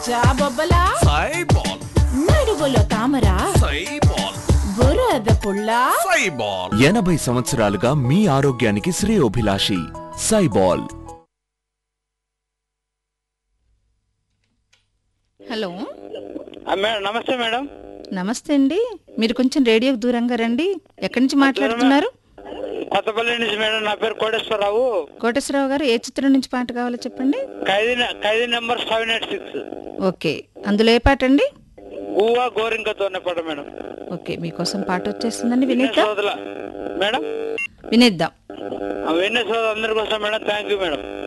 జాబొబ్బలా సైబాల్ నడుగులో తామరా సైబాల్ బురద పుల్ల సైబాల్ ఎనభై సంవత్సరాలుగా మీ ఆరోగ్యానికి శ్రేయోభిలాషి సైబాల్ హలో ఆ, మేడం నమస్తే మేడం నమస్తే అండి మీరు కొంచెం రేడియోకి దూరంగా రండి ఎక్కడి నుంచి మాట్లాడుతున్నారు కొత్తపల్లి నుంచి మేడం నా పేరు కోటేశ్వరరావు కోటేశ్వరరావు గారు ఏ చిత్రం నుంచి పాట కావాలో చెప్పండి ఖైదీ నె- Khaidi number seven eight six okay అందులో ఏ పాట అండి గువ్వా గోరింకతో పడ మేడం ఓకే మీకోసం పాట వచ్చేస్తుందండి వినేద్దాం సోదల మేడం వినేద్దాం ఆ, వినే సోదరు అందరి కోసం మేడం థ్యాంక్ యూ మేడం